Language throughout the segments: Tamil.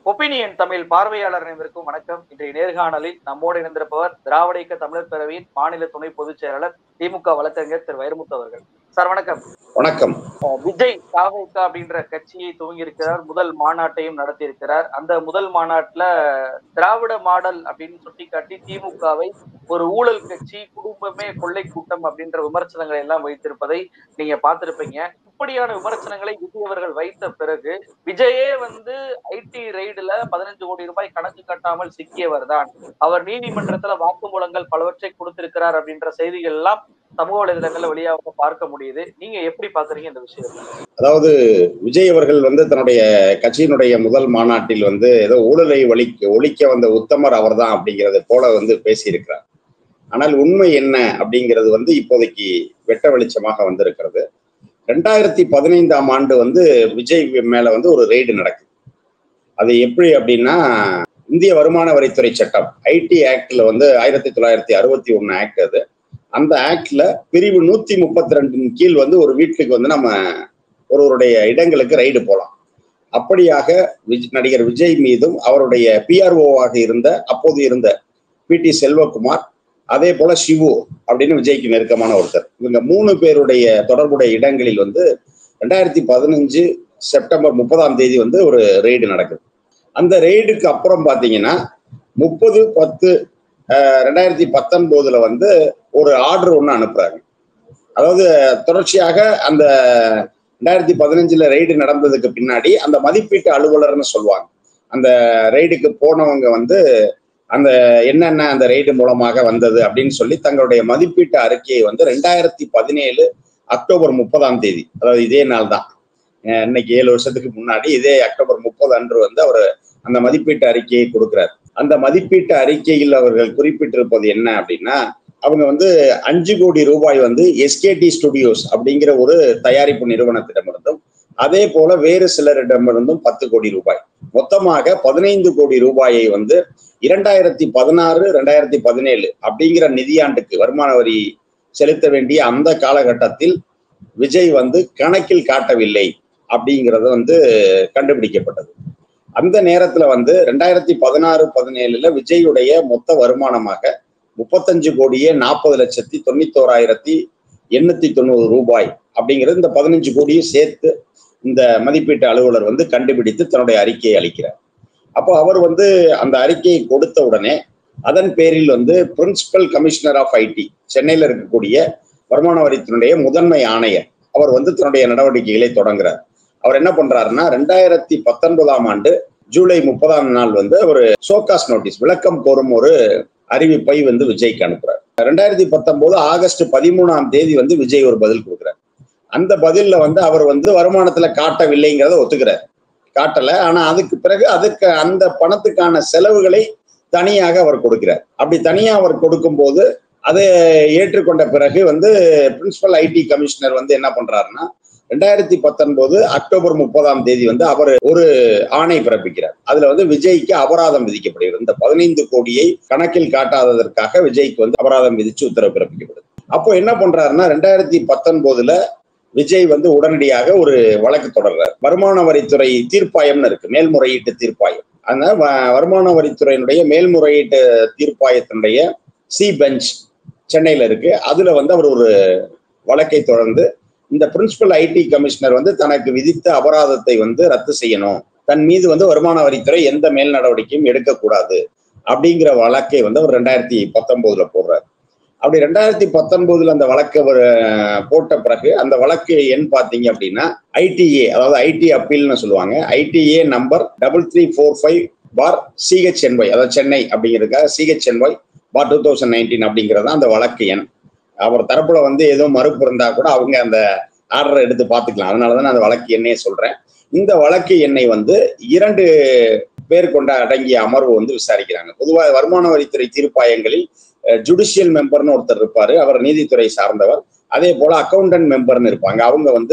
ஒப்பீனியன் தமிழ் பார்வையாளர் அனைவருக்கும் வணக்கம் இன்றைய நேர்காணலில் நம்மோடு இணைந்திருப்பவர் திராவிட இயக்க தமிழர் பேரவையின் மாநில துணை பொதுச் செயலாளர் திமுக வழக்கறிஞர் திரு வைரமுத்து அவர்கள் சார் வணக்கம் வணக்கம் விஜய் தாவேக அப்படின்ற கட்சியை துவங்கி இருக்கிறார் முதல் மாநாட்டையும் நடத்தி இருக்கிறார் அந்த முதல் மாநாட்டுல திராவிட மாடல் அப்படின்னு சுட்டிக்காட்டி திமுகவை ஒரு ஊழல் கட்சி குடும்பமே கொள்ளை கூட்டம் அப்படின்ற விமர்சனங்களை எல்லாம் வைத்திருப்பதை நீங்க பார்த்திருப்பீங்க இப்படியான விமர்சனங்களை விஜய் அவர்கள் வைத்த பிறகு விஜயே வந்து ஐடி ரெய்டுல பதினஞ்சு கோடி ரூபாய் கணக்கு கட்டாமல் சிக்கியவர் தான் அவர் நீதிமன்றத்துல வாக்குமூலங்கள் பலவற்றை கொடுத்திருக்கிறார் அப்படின்ற செய்திகள் எல்லாம் சமூக வலைதளங்கள்ல வெளியாக பார்க்க முடியுது நீங்க எப்படி பாக்குறீங்க இந்த விஷயத்தை அதாவது விஜய் அவர்கள் வந்து தன்னுடைய கட்சியினுடைய முதல் மாநாட்டில் வந்து ஏதோ ஊழலை ஒழிக்க ஒழிக்க வந்த உத்தமர் அவர்தான் அப்படிங்கறது போல வந்து பேசியிருக்கிறார் ஆனால் உண்மை என்ன அப்படிங்கிறது வந்து இப்போதைக்கு வெட்ட வெளிச்சமாக வந்திருக்கிறது ரெண்டாயிரத்தி பதினைந்தாம் ஆண்டு வந்து விஜய் மேல வந்து ஒரு ரெய்டு நடக்குது அது எப்படி அப்படின்னா இந்திய வருமான வரித்துறை சட்டம் ஐடி ஆக்ட்ல வந்து ஆயிரத்தி தொள்ளாயிரத்தி அறுபத்தி ஒன்னு ஆக்ட் அது அந்த ஆக்ட்ல பிரிவு நூத்தி முப்பத்தி ரெண்டின் கீழ் வந்து ஒரு வீட்டுக்கு வந்து நம்ம ஒருவருடைய இடங்களுக்கு ரைடு போகலாம் அப்படியாக விஜ் நடிகர் விஜய் மீதும் அவருடைய பிஆர்ஓவாக இருந்த அப்போது இருந்த பி டி செல்வகுமார் அதே போல சிவு அப்படின்னு விஜய்க்கு நெருக்கமான ஒருத்தர் இவங்க மூணு பேருடைய தொடர்புடைய இடங்களில் வந்து ரெண்டாயிரத்தி பதினஞ்சு செப்டம்பர் முப்பதாம் தேதி வந்து ஒரு ரெய்டு நடக்குது அந்த ரெய்டுக்கு அப்புறம் பாத்தீங்கன்னா முப்பது பத்து ரெண்டாயிரத்தி பத்தொன்பதுல வந்து ஒரு ஆர்டர் ஒன்று அனுப்புறாங்க அதாவது தொடர்ச்சியாக அந்த ரெண்டாயிரத்தி பதினஞ்சுல ரெய்டு நடந்ததுக்கு பின்னாடி அந்த மதிப்பீட்டு அலுவலர்னு சொல்லுவாங்க அந்த ரெய்டுக்கு போனவங்க வந்து அந்த என்னென்ன அந்த ரெய்டு மூலமாக வந்தது அப்படின்னு சொல்லி தங்களுடைய மதிப்பீட்டு அறிக்கையை வந்து ரெண்டாயிரத்தி பதினேழு அக்டோபர் முப்பதாம் தேதி அதாவது இதே நாள் தான் இன்னைக்கு ஏழு வருஷத்துக்கு முன்னாடி இதே அக்டோபர் முப்பது அன்று வந்து அவர் அந்த மதிப்பீட்டு அறிக்கையை கொடுக்கிறார் அந்த மதிப்பீட்டு அறிக்கையில் அவர்கள் குறிப்பிட்டிருப்பது என்ன அப்படின்னா அவங்க வந்து அஞ்சு கோடி ரூபாய் வந்து எஸ்கேடி ஸ்டுடியோஸ் அப்படிங்கிற ஒரு தயாரிப்பு நிறுவனத்திடமிருந்தும் அதே போல வேறு சிலரிடமிருந்தும் பத்து கோடி ரூபாய் மொத்தமாக பதினைந்து கோடி ரூபாயை வந்து இரண்டாயிரத்தி பதினாறு ரெண்டாயிரத்தி பதினேழு அப்படிங்கிற நிதியாண்டுக்கு வருமான வரி செலுத்த வேண்டிய அந்த காலகட்டத்தில் விஜய் வந்து கணக்கில் காட்டவில்லை அப்படிங்கிறது வந்து கண்டுபிடிக்கப்பட்டது அந்த நேரத்துல வந்து ரெண்டாயிரத்தி பதினாறு பதினேழுல விஜயுடைய மொத்த வருமானமாக முப்பத்தஞ்சு கோடியே நாற்பது லட்சத்தி தொண்ணூத்தோராயிரத்தி எண்ணூத்தி தொண்ணூறு ரூபாய் அப்படிங்கிறது இந்த பதினஞ்சு கோடியும் சேர்த்து இந்த மதிப்பீட்டு அலுவலர் வந்து கண்டுபிடித்து தன்னுடைய அறிக்கையை அளிக்கிறார் அப்போ அவர் வந்து அந்த அறிக்கையை கொடுத்த உடனே அதன் பேரில் வந்து பிரின்சிபல் கமிஷனர் ஆஃப் ஐடி சென்னையில் இருக்கக்கூடிய வருமான வரித்தினுடைய முதன்மை ஆணையர் அவர் வந்து தன்னுடைய நடவடிக்கைகளை தொடங்குறார் அவர் என்ன பண்றாருன்னா ரெண்டாயிரத்தி பத்தொன்பதாம் ஆண்டு ஜூலை முப்பதாம் நாள் வந்து ஒரு சோகாஸ் நோட்டீஸ் விளக்கம் கோரும் ஒரு அறிவிப்பை வந்து விஜய்க்கு அனுப்புறாரு ரெண்டாயிரத்தி பத்தொன்பது ஆகஸ்ட் பதிமூணாம் தேதி வந்து விஜய் ஒரு பதில் கொடுக்குறாரு அந்த பதில்ல வந்து அவர் வந்து வருமானத்துல காட்டவில்லைங்கிறத ஒத்துக்கிறார் காட்டல ஆனா அதுக்கு பிறகு அதுக்கு அந்த பணத்துக்கான செலவுகளை தனியாக அவர் கொடுக்கிறார் அப்படி தனியா அவர் கொடுக்கும் போது அதை ஏற்றுக்கொண்ட பிறகு வந்து பிரின்சிபல் ஐடி கமிஷனர் வந்து என்ன பண்றாருன்னா ரெண்டாயிரத்தி பத்தொன்பது அக்டோபர் முப்பதாம் தேதி வந்து அவர் ஒரு ஆணை பிறப்பிக்கிறார் அதுல வந்து விஜய்க்கு அபராதம் விதிக்கப்படுகிறது இந்த பதினைந்து கோடியை கணக்கில் காட்டாததற்காக விஜய்க்கு வந்து அபராதம் விதிச்சு உத்தரவு பிறப்பிக்கப்படுது அப்போ என்ன பண்றாருன்னா ரெண்டாயிரத்தி பத்தொன்பதுல விஜய் வந்து உடனடியாக ஒரு வழக்கு தொடர்றார் வருமான வரித்துறை தீர்ப்பாயம்னு இருக்கு மேல்முறையீட்டு தீர்ப்பாயம் அந்த வருமான வரித்துறையினுடைய மேல்முறையீட்டு தீர்ப்பாயத்தினுடைய சி பெஞ்ச் சென்னையில இருக்கு அதுல வந்து அவர் ஒரு வழக்கை தொடர்ந்து இந்த பிரின்சிபல் ஐடி கமிஷனர் வந்து தனக்கு விதித்த அபராதத்தை வந்து ரத்து செய்யணும் தன் மீது வந்து வருமான வரித்துறை எந்த மேல் நடவடிக்கையும் எடுக்கக்கூடாது அப்படிங்கிற வழக்கை வந்து அவர் ரெண்டாயிரத்தி பத்தொன்பதுல போடுறாரு அப்படி ரெண்டாயிரத்தி பத்தொன்பதுல அந்த வழக்கு அவர் போட்ட பிறகு அந்த வழக்கு எண் பார்த்தீங்க அப்படின்னா ஐடிஏ அதாவது ஐடி அப்பீல்னு சொல்லுவாங்க ITA number double three four five bar CHNY அதாவது சென்னை அப்படிங்கிறதுக்காக CHNY bar two thousand nineteen அப்படிங்கிறது அந்த வழக்கு எண் அவர் தரப்புல வந்து எதுவும் மறுப்பு இருந்தா கூட அவங்க அந்த ஆர்டரை எடுத்து பார்த்துக்கலாம் அதனாலதான் அந்த வழக்கு எண்ணையை சொல்றேன் இந்த வழக்கு எண்ணை வந்து இரண்டு பேர் கொண்ட அடங்கிய அமர்வு வந்து விசாரிக்கிறாங்க பொதுவாக வருமான வரித்துறை தீர்ப்பாயங்களில் ஜுடிஷியல் மெம்பர்னு ஒருத்தர் இருப்பாரு அவர் நீதித்துறை சார்ந்தவர் அதே போல அக்கௌண்டன்ட் மெம்பர்னு இருப்பாங்க அவங்க வந்து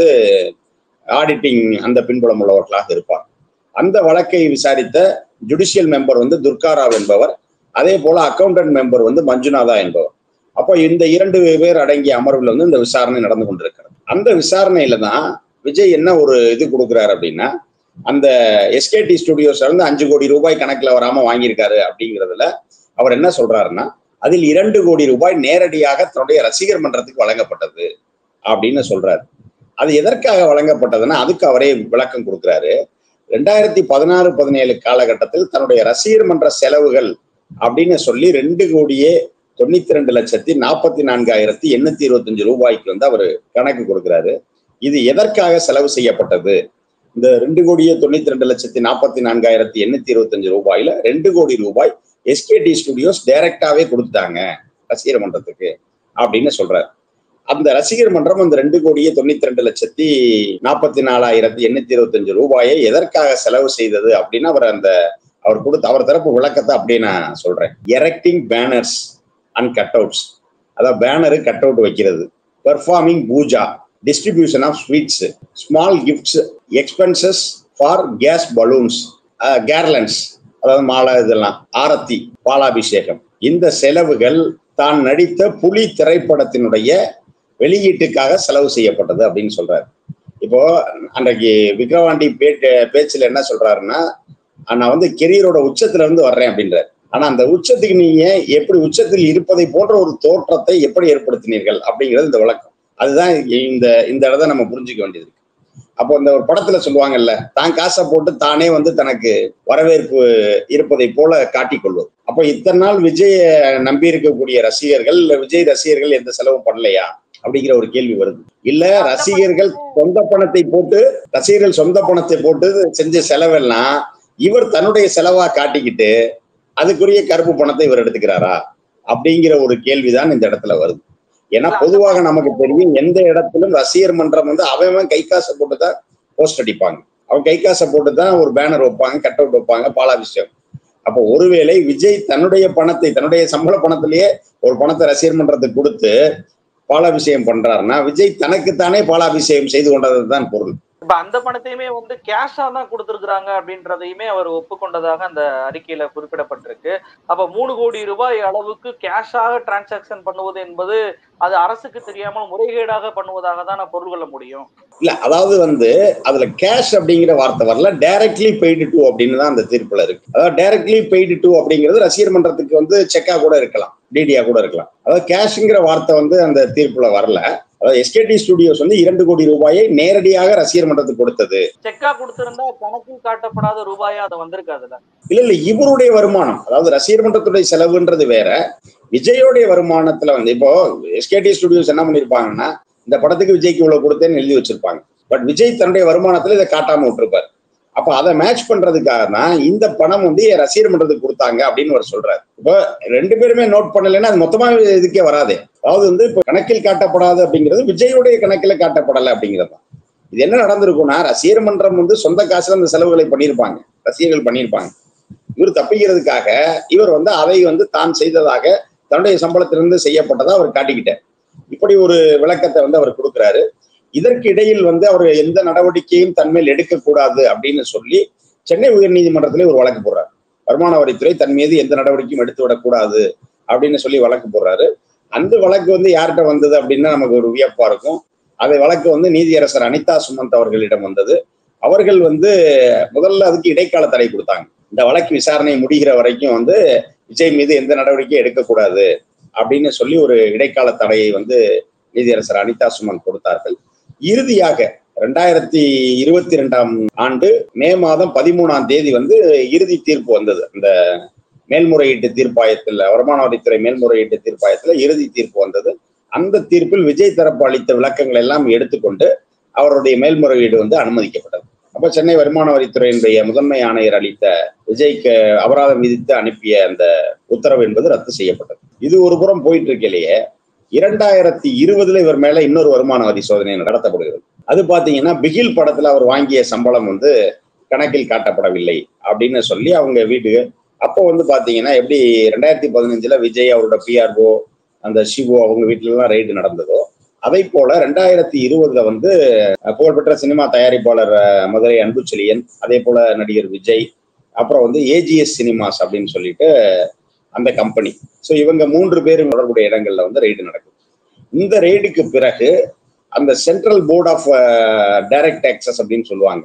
ஆடிட்டிங் அந்த பின்புலம் உள்ளவர்களாக இருப்பாங்க அந்த வழக்கை விசாரித்த ஜுடிஷியல் மெம்பர் வந்து துர்காராவ் என்பவர் அதே போல அக்கௌண்டன்ட் மெம்பர் வந்து மஞ்சுநாதா என்பவர் அப்போ இந்த இரண்டு பேர் அடங்கிய அமர்வுல வந்து இந்த விசாரணை நடந்து கொண்டிருக்கிறது அந்த விசாரணையில தான் விஜய் என்ன ஒரு இது கொடுக்குறாரு அப்படின்னா அந்த எஸ்கேடி ஸ்டுடியோஸ் இருந்து அஞ்சு கோடி ரூபாய் கணக்குல வராம வாங்கியிருக்காரு அப்படிங்கிறதுல அவர் என்ன சொல்றாருன்னா அதில் இரண்டு கோடி ரூபாய் நேரடியாக தன்னுடைய ரசிகர் மன்றத்துக்கு வழங்கப்பட்டது அப்படின்னு சொல்றாரு அது எதற்காக வழங்கப்பட்டதுன்னா அதுக்கு அவரே விளக்கம் கொடுக்குறாரு ரெண்டாயிரத்தி பதினாறு பதினேழு காலகட்டத்தில் தன்னுடைய ரசிகர் மன்ற செலவுகள் அப்படின்னு சொல்லி ரெண்டு கோடியே தொண்ணூத்தி ரெண்டு லட்சத்தி நாற்பத்தி நான்காயிரத்தி எண்ணூத்தி இருபத்தஞ்சு ரூபாய்க்கு வந்து அவர் கணக்கு கொடுக்குறாரு இது எதற்காக செலவு செய்யப்பட்டது இந்த ரெண்டு கோடியே தொண்ணூத்தி ரெண்டு லட்சத்தி நாற்பத்தி நான்காயிரத்தி எண்ணூத்தி இருபத்தஞ்சு ரூபாயில ரெண்டு கோடி ரூபாய் எஸ்கேடி ஸ்டுடியோஸ் டைரக்டாவே கொடுத்தாங்க ரசிகர் மன்றத்துக்கு அப்படின்னு சொல்றாரு அந்த ரசிகர் மன்றம் அந்த ரெண்டு கோடியே தொண்ணூத்தி ரெண்டு லட்சத்தி நாற்பத்தி நாலாயிரத்தி எண்ணூத்தி இருபத்தஞ்சு ரூபாயை எதற்காக செலவு செய்தது அப்படின்னு அவர் அந்த அவர் கொடுத்த அவர் தரப்பு விளக்கத்தை அப்படியே நான் சொல்றேன் erecting banners and cut outs அதாவது பேனரு கட் அவுட் வைக்கிறது performing puja distribution of sweets small gifts expenses for gas balloons garlands அதாவது மாலை இதெல்லாம் ஆரத்தி பாலாபிஷேகம் இந்த செலவுகள் தான் நடித்த புலி திரைப்படத்தினுடைய வெளியீட்டுக்காக செலவு செய்யப்பட்டது அப்படின்னு சொல்றாரு இப்போ அன்றைக்கு விக்ரவாண்டி பேட்டு பேச்சுல என்ன சொல்றாருன்னா நான் வந்து கெரியரோட உச்சத்துல இருந்து வர்றேன் அப்படின்றாரு ஆனா அந்த உச்சத்துக்கு நீங்க எப்படி உச்சத்தில் இருப்பதை போன்ற ஒரு தோற்றத்தை எப்படி ஏற்படுத்தினீர்கள் அப்படிங்கிறது இந்த விளக்கம் அதுதான் இந்த இந்த இடத்த நம்ம புரிஞ்சுக்க வேண்டியது இருக்கு அப்போ இந்த ஒரு படத்துல சொல்லுவாங்கல்ல தான் காசை போட்டு தானே வந்து தனக்கு வரவேற்பு இருப்பதை போல காட்டிக்கொள்வது அப்போ இத்தனை நாள் விஜய நம்பி இருக்கக்கூடிய ரசிகர்கள் இல்ல விஜய் ரசிகர்கள் எந்த செலவும் பண்ணலையா அப்படிங்கிற ஒரு கேள்வி வருது இல்ல ரசிகர்கள் சொந்த பணத்தை போட்டு ரசிகர்கள் சொந்த பணத்தை போட்டு செஞ்ச செலவெல்லாம் இவர் தன்னுடைய செலவா காட்டிக்கிட்டு அதுக்குரிய கருப்பு பணத்தை இவர் எடுத்துக்கிறாரா அப்படிங்கிற ஒரு கேள்விதான் இந்த இடத்துல வருது ஏன்னா பொதுவாக நமக்கு தெரியும் எந்த இடத்திலும் ரசிகர் மன்றம் வந்து அவன் கை காசை போட்டு தான் போஸ்ட் அடிப்பாங்க அவன் கை காசை போட்டு தான் ஒரு பேனர் வைப்பாங்க கட் அவுட் வைப்பாங்க பாலாபிஷேகம் அப்போ ஒருவேளை விஜய் தன்னுடைய பணத்தை தன்னுடைய சம்பள பணத்திலேயே ஒரு பணத்தை ரசிகர் மன்றத்துக்கு கொடுத்து பாலாபிஷேகம் பண்றாருன்னா விஜய் தனக்குத்தானே பாலாபிஷேகம் செய்து கொண்டது தான் பொருள் இப்ப அந்த பணத்தையுமே வந்து கேஷா தான் கொடுத்திருக்கிறாங்க அப்படின்றதையுமே அவர் ஒப்புக்கொண்டதாக அந்த அறிக்கையில குறிப்பிடப்பட்டிருக்கு அப்ப மூணு கோடி ரூபாய் அளவுக்கு கேஷாக டிரான்சாக்சன் பண்ணுவது என்பது அது அரசுக்கு தெரியாமல் முறைகேடாக பண்ணுவதாக தான் நான் பொருள் கொள்ள முடியும் இல்ல அதாவது வந்து அதுல கேஷ் அப்படிங்கிற வார்த்தை வரல டைரக்ட்லி பெய்டு டு அப்படின்னு தான் அந்த தீர்ப்புல இருக்கு அதாவது டைரக்ட்லி பெய்டு டு அப்படிங்கிறது ரசிகர் மன்றத்துக்கு வந்து செக்கா கூட இருக்கலாம் டிடியா கூட இருக்கலாம் அதாவது கேஷ்ங்கிற வார்த்தை வந்து அந்த தீர்ப்புல வரல அதாவது எஸ்கேடி ஸ்டுடியோஸ் வந்து இரண்டு கோடி ரூபாயை நேரடியாக ரசிகர் மன்றத்துக்கு கொடுத்தது செக்கா கொடுத்திருந்தா கணக்கில் காட்டப்படாத ரூபாயா அது வந்திருக்காதுல்ல இல்ல இல்ல இவருடைய வருமானம் அதாவது ரசிகர் மன்றத்துடைய செலவுன்றது வேற விஜயோடைய வருமானத்துல வந்து இப்போ எஸ்கேடி ஸ்டுடியோஸ் என்ன பண்ணிருப்பாங்கன்னா இந்த படத்துக்கு விஜய்க்கு இவ்வளவு கொடுத்தேன்னு எழுதி வச்சிருப்பாங்க பட் விஜய் தன்னுடைய வருமானத்துல இதை காட்டாம விட்டுருப்பாரு அப்ப அதை மேட்ச் பண்றதுக்காக தான் இந்த பணம் வந்து ரசிகர் மன்றத்துக்கு கொடுத்தாங்க அப்படின்னு அவர் சொல்றாரு இப்போ ரெண்டு பேருமே நோட் பண்ணலைன்னா அது மொத்தமா இதுக்கே வராதே அதாவது வந்து இப்போ கணக்கில் காட்டப்படாது அப்படிங்கிறது விஜயுடைய கணக்கில் காட்டப்படலை அப்படிங்கிறது தான் இது என்ன நடந்திருக்கும்னா ரசிகர் மன்றம் வந்து சொந்த காசுல அந்த செலவுகளை பண்ணியிருப்பாங்க ரசிகர்கள் பண்ணியிருப்பாங்க இவர் தப்பிக்கிறதுக்காக இவர் வந்து அதை வந்து தான் செய்ததாக தன்னுடைய சம்பளத்திலிருந்து செய்யப்பட்டதா அவர் காட்டிக்கிட்டார் இப்படி ஒரு விளக்கத்தை வந்து அவர் கொடுக்குறாரு இதற்கு இடையில் வந்து அவர் எந்த நடவடிக்கையும் தன்மேல் எடுக்கக்கூடாது அப்படின்னு சொல்லி சென்னை உயர்நீதிமன்றத்திலே ஒரு வழக்கு போடுறாரு வருமான வரித்துறை தன் மீது எந்த நடவடிக்கையும் எடுத்து விடக்கூடாது அப்படின்னு சொல்லி வழக்கு போடுறாரு அந்த வழக்கு வந்து யார்கிட்ட வந்தது அப்படின்னா நமக்கு ஒரு வியப்பா இருக்கும் அதை வழக்கு வந்து நீதியரசர் அனிதா சுமந்த் அவர்களிடம் வந்தது அவர்கள் வந்து முதல்ல அதுக்கு இடைக்கால தடை கொடுத்தாங்க இந்த வழக்கு விசாரணை முடிகிற வரைக்கும் வந்து விஜய் மீது எந்த நடவடிக்கையும் எடுக்கக்கூடாது அப்படின்னு சொல்லி ஒரு இடைக்கால தடையை வந்து நீதியரசர் அனிதா சுமந்த் கொடுத்தார்கள் இறுதியாக ரெண்டாயிரத்தி இருபத்தி ரெண்டாம் ஆண்டு மே மாதம் பதிமூணாம் தேதி வந்து இறுதி தீர்ப்பு வந்தது அந்த மேல்முறையீட்டு தீர்ப்பாயத்தில் வருமான வரித்துறை மேல்முறையீட்டு தீர்ப்பாயத்துல இறுதி தீர்ப்பு வந்தது அந்த தீர்ப்பில் விஜய் தரப்பு அளித்த விளக்கங்கள் எல்லாம் எடுத்துக்கொண்டு அவருடைய மேல்முறையீடு வந்து அனுமதிக்கப்பட்டது அப்ப சென்னை வருமான வரித்துறையினுடைய முதன்மை ஆணையர் அளித்த விஜய்க்கு அபராதம் விதித்து அனுப்பிய அந்த உத்தரவு என்பது ரத்து செய்யப்பட்டது இது ஒரு புறம் போயிட்டு இருக்கையிலேயே இரண்டாயிரத்தி இருபதுல இவர் மேல இன்னொரு வருமான வரி சோதனை நடத்தப்படுகிறது அது பாத்தீங்கன்னா பிகில் படத்துல அவர் வாங்கிய சம்பளம் வந்து கணக்கில் காட்டப்படவில்லை அப்படின்னு சொல்லி அவங்க வீட்டுக்கு அப்போ வந்து பாத்தீங்கன்னா எப்படி ரெண்டாயிரத்தி பதினஞ்சுல விஜய் அவரோட பிஆர்ஓ அந்த சிவோ அவங்க வீட்டுல எல்லாம் ரைடு நடந்ததோ அதை போல ரெண்டாயிரத்தி இருபதுல வந்து புகழ்பெற்ற சினிமா தயாரிப்பாளர் மதுரை அன்புச்செழியன் அதே போல நடிகர் விஜய் அப்புறம் வந்து ஏஜிஎஸ் சினிமாஸ் அப்படின்னு சொல்லிட்டு அந்த கம்பெனி ஸோ இவங்க மூன்று பேரும் தொடர்புடைய இடங்கள்ல வந்து ரெய்டு நடக்குது இந்த ரெய்டுக்கு பிறகு அந்த central board of direct taxes அப்படின்னு சொல்லுவாங்க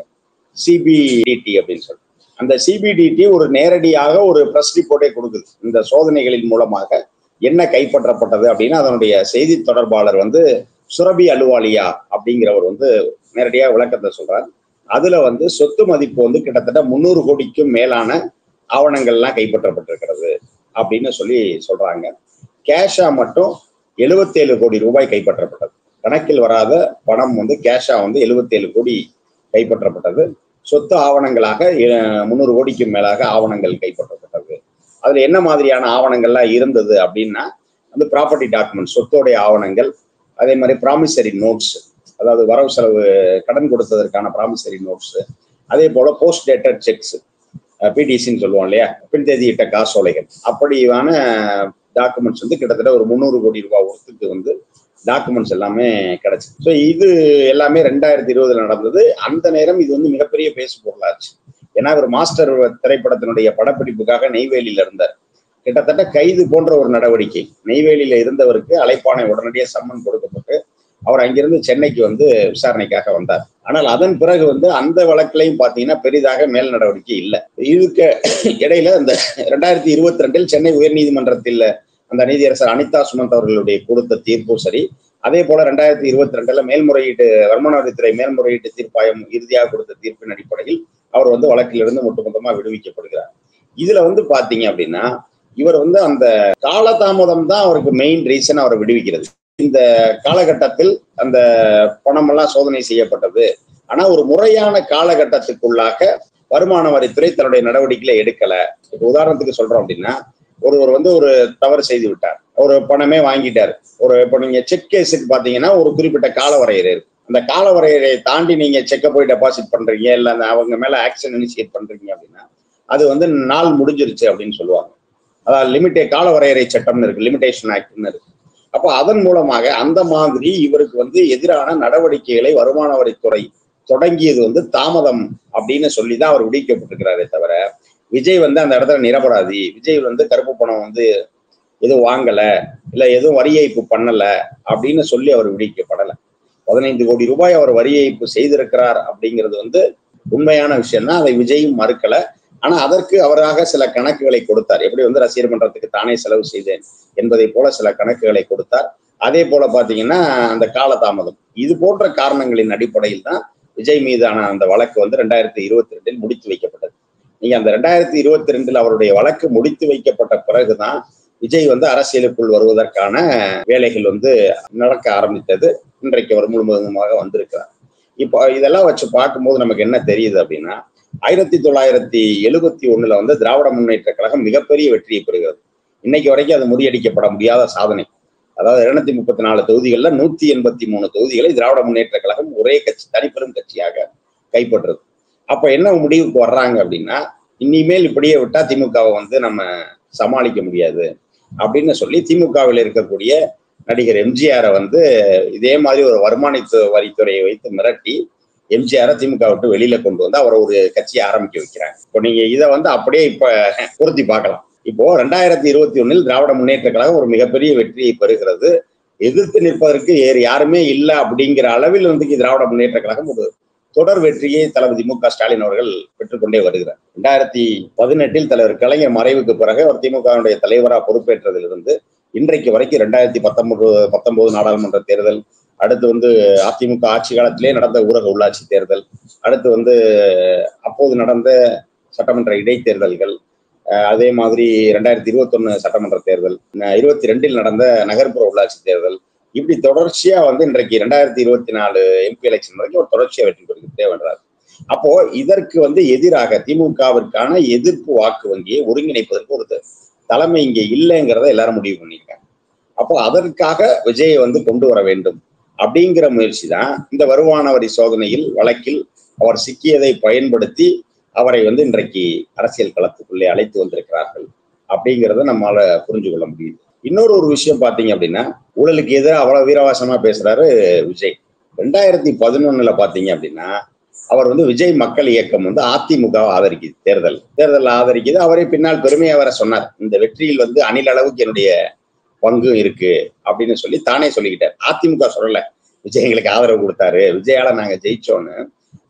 சிபிடிடி அப்படின்னு சொல்லி அந்த சிபிடிடி ஒரு நேரடியாக ஒரு பிரஸ் ரிப்போர்ட்டை கொடுக்குது இந்த சோதனைகளின் மூலமாக என்ன கைப்பற்றப்பட்டது அப்படின்னு அதனுடைய செய்தி தொடர்பாளர் வந்து சுரபி அலுவாலியா அப்படிங்கிறவர் வந்து நேரடியாக விளக்கத்தை சொல்றார் அதுல வந்து சொத்து மதிப்பு வந்து கிட்டத்தட்ட முந்நூறு கோடிக்கும் மேலான ஆவணங்கள்லாம் கைப்பற்றப்பட்டிருக்கிறது அப்படின்னு சொல்லி சொல்றாங்க கேஷா மட்டும் எழுபத்தேழு கோடி ரூபாய் கைப்பற்றப்பட்டது கணக்கில் வராத பணம் வந்து கேஷா வந்து எழுபத்தேழு கோடி கைப்பற்றப்பட்டது சொத்து ஆவணங்களாக முந்நூறு கோடிக்கு மேலாக ஆவணங்கள் கைப்பற்றப்பட்டது அதுல என்ன மாதிரியான ஆவணங்கள்லாம் இருந்தது அப்படின்னா வந்து ப்ராப்பர்ட்டி டாக்குமெண்ட் சொத்தோடைய ஆவணங்கள் அதே மாதிரி ப்ராமிசரி நோட்ஸ் அதாவது வரவு செலவு கடன் கொடுத்ததற்கான ப்ராமிசரி நோட்ஸ் அதே போல போஸ்ட் டேட்டட் செக்ஸ் பிடிசின்னு சொல்லுவோம் இல்லையா பின் தேதியிட்ட காசோலைகள் அப்படியான டாக்குமெண்ட்ஸ் வந்து கிட்டத்தட்ட ஒரு முந்நூறு கோடி ரூபாய் ஒர்த்துக்கு வந்து டாக்குமெண்ட்ஸ் எல்லாமே கிடைச்சு ஸோ இது எல்லாமே ரெண்டாயிரத்தி இருபதுல நடந்தது அந்த நேரம் இது வந்து மிகப்பெரிய பேசு பொருளாச்சு ஏன்னா ஒரு மாஸ்டர் திரைப்படத்தினுடைய படப்பிடிப்புக்காக நெய்வேலியில இருந்தார் கிட்டத்தட்ட கைது போன்ற ஒரு நடவடிக்கை நெய்வேலியில இருந்தவருக்கு அழைப்பானை உடனடியாக சம்மன் கொடுக்கப்பட்டு அவர் அங்கிருந்து சென்னைக்கு வந்து விசாரணைக்காக வந்தார் ஆனால் அதன் பிறகு வந்து அந்த வழக்கிலையும் பார்த்தீங்கன்னா பெரிதாக மேல் நடவடிக்கை இல்லை இதுக்கு இடையில இந்த ரெண்டாயிரத்தி இருபத்தி ரெண்டில் சென்னை உயர்நீதிமன்றத்தில் அந்த நீதியரசர் அனிதா சுமந்த் அவர்களுடைய கொடுத்த தீர்ப்பும் சரி அதே போல ரெண்டாயிரத்தி இருபத்தி ரெண்டுல மேல்முறையீட்டு வருமான வரித்துறை மேல்முறையீட்டு தீர்ப்பாயம் இறுதியாக கொடுத்த தீர்ப்பின் அடிப்படையில் அவர் வந்து வழக்கிலிருந்து ஒட்டுமொத்தமா விடுவிக்கப்படுகிறார் இதுல வந்து பாத்தீங்க அப்படின்னா இவர் வந்து அந்த காலதாமதம் தான் அவருக்கு மெயின் ரீசன் அவரை விடுவிக்கிறது இந்த காலகட்டத்தில் அந்த பணமெல்லாம் சோதனை செய்யப்பட்டது ஆனா ஒரு முறையான காலகட்டத்துக்குள்ளாக வருமான வரித்துறை தன்னுடைய நடவடிக்கைகளை எடுக்கல இப்போ உதாரணத்துக்கு சொல்றோம் அப்படின்னா ஒருவர் வந்து ஒரு தவறு செய்து விட்டார் ஒரு பணமே வாங்கிட்டார் ஒரு இப்போ நீங்க செக் கேஸுக்கு பாத்தீங்கன்னா ஒரு குறிப்பிட்ட கால வரையறை இருக்கு அந்த கால வரையறையை தாண்டி நீங்க செக்கை போய் டெபாசிட் பண்றீங்க இல்ல அந்த அவங்க மேல ஆக்ஷன் இனிஷியேட் பண்றீங்க அப்படின்னா அது வந்து நாள் முடிஞ்சிருச்சு அப்படின்னு சொல்லுவாங்க அதாவது லிமிட்டே கால வரையறை சட்டம்னு இருக்கு லிமிடேஷன் ஆக்ட்னு இருக்கு அப்போ அதன் மூலமாக அந்த மாதிரி இவருக்கு வந்து எதிரான நடவடிக்கைகளை வருமான வரித்துறை தொடங்கியது வந்து தாமதம் அப்படின்னு சொல்லி தான் அவர் விடுவிக்கப்பட்டிருக்கிறாரே தவிர விஜய் வந்து அந்த இடத்துல நிரபராதி விஜய் வந்து கருப்பு பணம் வந்து எதுவும் வாங்கல இல்ல எதுவும் வரி ஏய்ப்பு பண்ணல அப்படின்னு சொல்லி அவர் விடுவிக்கப்படலை பதினைந்து கோடி ரூபாய் அவர் வரி ஏய்ப்பு செய்திருக்கிறார் அப்படிங்கிறது வந்து உண்மையான விஷயம் தான் அதை விஜயும் மறுக்கல ஆனா அதற்கு அவராக சில கணக்குகளை கொடுத்தார் எப்படி வந்து ரசிகர் மன்றத்துக்கு தானே செலவு செய்தேன் என்பதை போல சில கணக்குகளை கொடுத்தார் அதே போல பாத்தீங்கன்னா அந்த காலதாமதம் இது போன்ற காரணங்களின் அடிப்படையில் தான் விஜய் மீதான அந்த வழக்கு வந்து ரெண்டாயிரத்தி இருபத்தி ரெண்டில் முடித்து வைக்கப்பட்டது நீங்க அந்த ரெண்டாயிரத்தி இருபத்தி ரெண்டில் அவருடைய வழக்கு முடித்து வைக்கப்பட்ட பிறகுதான் விஜய் வந்து அரசியலுக்குள் வருவதற்கான வேலைகள் வந்து நடக்க ஆரம்பித்தது இன்றைக்கு அவர் முழுவதுமாக வந்திருக்கிறார் இப்போ இதெல்லாம் வச்சு பார்க்கும்போது நமக்கு என்ன தெரியுது அப்படின்னா ஆயிரத்தி தொள்ளாயிரத்தி எழுபத்தி ஒண்ணுல வந்து திராவிட முன்னேற்ற கழகம் மிகப்பெரிய வெற்றியை பெறுகிறது இன்னைக்கு வரைக்கும் அது முறியடிக்கப்பட முடியாத சாதனை அதாவது இருநூத்தி முப்பத்தி நாலு தொகுதிகளில் நூத்தி எண்பத்தி மூணு தொகுதிகளை திராவிட முன்னேற்ற கழகம் ஒரே கட்சி தனிப்பெரும் கட்சியாக கைப்பற்றுறது அப்ப என்ன முடிவுக்கு வர்றாங்க அப்படின்னா இனிமேல் இப்படியே விட்டா திமுகவை வந்து நம்ம சமாளிக்க முடியாது அப்படின்னு சொல்லி திமுகவில் இருக்கக்கூடிய நடிகர் எம்ஜிஆரை வந்து இதே மாதிரி ஒரு வருமான வரித்துறையை வைத்து மிரட்டி எம்ஜிஆரை திமுக விட்டு வெளியில கொண்டு வந்து அவரை ஒரு கட்சியை ஆரம்பிக்க வைக்கிறாங்க இப்போ நீங்க இதை வந்து அப்படியே இப்ப பொருத்தி பார்க்கலாம் இப்போ ரெண்டாயிரத்தி இருபத்தி ஒண்ணில் திராவிட முன்னேற்ற கழகம் ஒரு மிகப்பெரிய வெற்றியை பெறுகிறது எதிர்த்து நிற்பதற்கு வேறு யாருமே இல்லை அப்படிங்கிற அளவில் வந்து திராவிட முன்னேற்ற கழகம் ஒரு தொடர் வெற்றியை தளபதி மு க ஸ்டாலின் அவர்கள் பெற்றுக்கொண்டே வருகிறார் ரெண்டாயிரத்தி பதினெட்டில் தலைவர் கலைஞர் மறைவுக்கு பிறகு அவர் திமுகவுடைய தலைவராக பொறுப்பேற்றதிலிருந்து இன்றைக்கு வரைக்கும் ரெண்டாயிரத்தி பத்தொன்பது பத்தொன்பது நாடாளுமன்ற தேர்தல் அடுத்து வந்து அதிமுக ஆட்சி காலத்திலே நடந்த ஊரக உள்ளாட்சி தேர்தல் அடுத்து வந்து அப்போது நடந்த சட்டமன்ற இடைத்தேர்தல்கள் அதே மாதிரி ரெண்டாயிரத்தி இருபத்தொன்னு சட்டமன்ற தேர்தல் இருபத்தி ரெண்டில் நடந்த நகர்ப்புற உள்ளாட்சி தேர்தல் இப்படி தொடர்ச்சியா வந்து இன்றைக்கு ரெண்டாயிரத்தி இருபத்தி நாலு எம்பி எலெக்ஷன் வரைக்கும் ஒரு தொடர்ச்சியா வெற்றி பெறுகிட்டே வர்றாரு அப்போ இதற்கு வந்து எதிராக திமுகவிற்கான எதிர்ப்பு வாக்கு வங்கியை ஒருங்கிணைப்பதற்கு ஒரு தலைமை இங்க இல்லைங்கிறத எல்லாரும் முடிவு பண்ணியிருக்காங்க அப்போ அதற்காக விஜயை வந்து கொண்டு வர வேண்டும் அப்படிங்கிற முயற்சி தான் இந்த வருமான வரி சோதனையில் வழக்கில் அவர் சிக்கியதை பயன்படுத்தி அவரை வந்து இன்றைக்கு அரசியல் களத்துக்குள்ளே அழைத்து வந்திருக்கிறார்கள் அப்படிங்கிறத நம்மளால புரிஞ்சு கொள்ள முடியுது இன்னொரு ஒரு விஷயம் பாத்தீங்க அப்படின்னா ஊழலுக்கு எதிராக அவ்வளவு வீரவாசமா பேசுறாரு விஜய் ரெண்டாயிரத்தி பதினொன்னுல பாத்தீங்க அப்படின்னா அவர் வந்து விஜய் மக்கள் இயக்கம் வந்து அதிமுகவை ஆதரிக்குது தேர்தல் தேர்தல் ஆதரிக்குது அவரே பின்னால் பெருமையா வர சொன்னார் இந்த வெற்றியில் வந்து அணில் அளவுக்கு என்னுடைய பங்கு இருக்கு அப்படின்னு சொல்லி தானே சொல்லிக்கிட்டார் அதிமுக சொல்லல விஜய் எங்களுக்கு ஆதரவு கொடுத்தாரு விஜயால நாங்க ஜெயிச்சோன்னு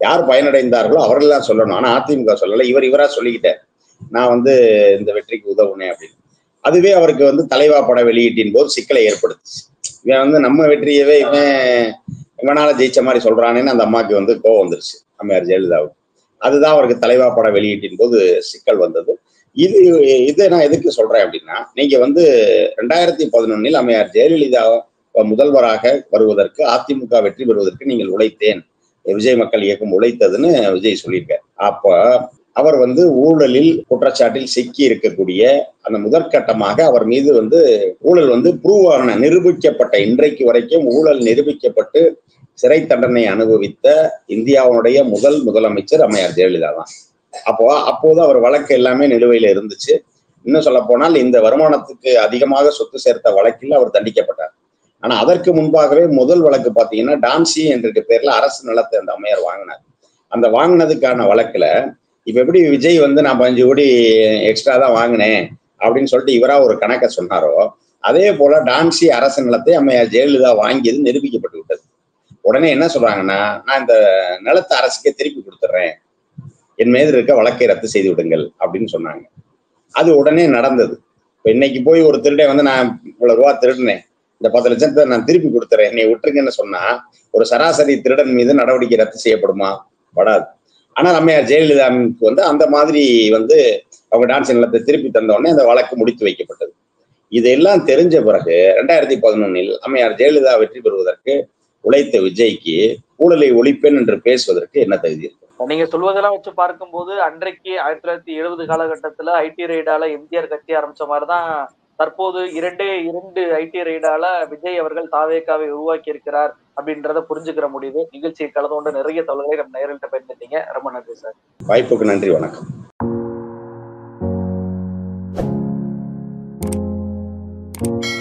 யார் பயனடைந்தார்களோ அவர்கள் தான் சொல்லணும் ஆனா அதிமுக சொல்லல இவர் இவரா சொல்லிக்கிட்டார் நான் வந்து இந்த வெற்றிக்கு உதவுனேன் அப்படின்னு அதுவே அவருக்கு வந்து தலைவா பட வெளியீட்டின் போது சிக்கலை ஏற்படுத்துச்சு இவன் வந்து நம்ம வெற்றியவே இவன் இவனால ஜெயிச்ச மாதிரி சொல்றானேன்னு அந்த அம்மாக்கு வந்து கோவம் வந்துருச்சு அம்மையார் ஜெயலலிதாவுக்கு அதுதான் அவருக்கு தலைவா பட வெளியீட்டின் போது சிக்கல் வந்தது இது இதை நான் எதுக்கு சொல்றேன் அப்படின்னா நீங்க வந்து ரெண்டாயிரத்தி பதினொன்னில் அம்மையார் ஜெயலலிதா முதல்வராக வருவதற்கு அதிமுக வெற்றி பெறுவதற்கு நீங்கள் உழைத்தேன் விஜய் மக்கள் இயக்கம் உழைத்ததுன்னு விஜய் சொல்லியிருக்காரு அப்ப அவர் வந்து ஊழலில் குற்றச்சாட்டில் சிக்கி இருக்கக்கூடிய அந்த முதற்கட்டமாக அவர் மீது வந்து ஊழல் வந்து ப்ரூவ் ஆன நிரூபிக்கப்பட்ட இன்றைக்கு வரைக்கும் ஊழல் நிரூபிக்கப்பட்டு சிறை தண்டனை அனுபவித்த இந்தியாவுடைய முதல் முதலமைச்சர் அம்மையார் ஜெயலலிதா தான் அப்போ அப்போது அவர் வழக்கு எல்லாமே நிலுவையில இருந்துச்சு இன்னும் சொல்ல போனால் இந்த வருமானத்துக்கு அதிகமாக சொத்து சேர்த்த வழக்கில் அவர் தண்டிக்கப்பட்டார் ஆனா அதற்கு முன்பாகவே முதல் வழக்கு பாத்தீங்கன்னா டான்சி என்ற பேர்ல அரசு நிலத்தை அந்த அம்மையார் வாங்கினார் அந்த வாங்கினதுக்கான வழக்குல இப்ப எப்படி விஜய் வந்து நான் பதினஞ்சு கோடி எக்ஸ்ட்ரா தான் வாங்கினேன் அப்படின்னு சொல்லிட்டு இவரா ஒரு கணக்கை சொன்னாரோ அதே போல டான்சி அரசு நிலத்தை அம்மையார் ஜெயலலிதா வாங்கியது நிரூபிக்கப்பட்டு விட்டது உடனே என்ன சொல்றாங்கன்னா நான் இந்த நிலத்தை அரசுக்கே திருப்பி கொடுத்துட்றேன் என் மீது இருக்க வழக்கை ரத்து செய்து விடுங்கள் அப்படின்னு சொன்னாங்க அது உடனே நடந்தது இப்ப இன்னைக்கு போய் ஒரு திருடை வந்து நான் இவ்வளவு ரூபா திருடினேன் இந்த பத்து லட்சத்தை நான் திருப்பி கொடுத்துறேன் என்னை விட்டுருங்கன்னு சொன்னா ஒரு சராசரி திருடன் மீது நடவடிக்கை ரத்து செய்யப்படுமா படாது ஆனால் அம்மையார் ஜெயலலிதாவுக்கு வந்து அந்த மாதிரி வந்து அவங்க டான்ஸ் நிலத்தை திருப்பி தந்த உடனே அந்த வழக்கு முடித்து வைக்கப்பட்டது இதெல்லாம் தெரிஞ்ச பிறகு ரெண்டாயிரத்தி பதினொன்னில் அம்மையார் ஜெயலலிதா வெற்றி பெறுவதற்கு உழைத்த விஜய்க்கு ஊழலை ஒழிப்பேன் என்று பேசுவதற்கு என்ன தகுதி இருக்கு நீங்க சொல்வதெல்லாம் வச்சு பார்க்கும்போது அன்றைக்கு ஆயிரத்தி தொள்ளாயிரத்தி எழுபது காலகட்டத்துல ஐடி ரைடால எம்ஜிஆர் கட்சி ஆரம்பிச்ச மாதிரிதான் தற்போது இரண்டே இரண்டு ஐடி ரைடால விஜய் அவர்கள் தாவேக்காவை உருவாக்கி இருக்கிறார் அப்படின்றத புரிஞ்சுக்கிற முடியுது நிகழ்ச்சியை கலந்து கொண்டு நிறைய தகவல்களை நம்ம நேரில் பயன்படுத்திங்க ரொம்ப நன்றி சார் வாய்ப்புக்கு நன்றி வணக்கம் thank you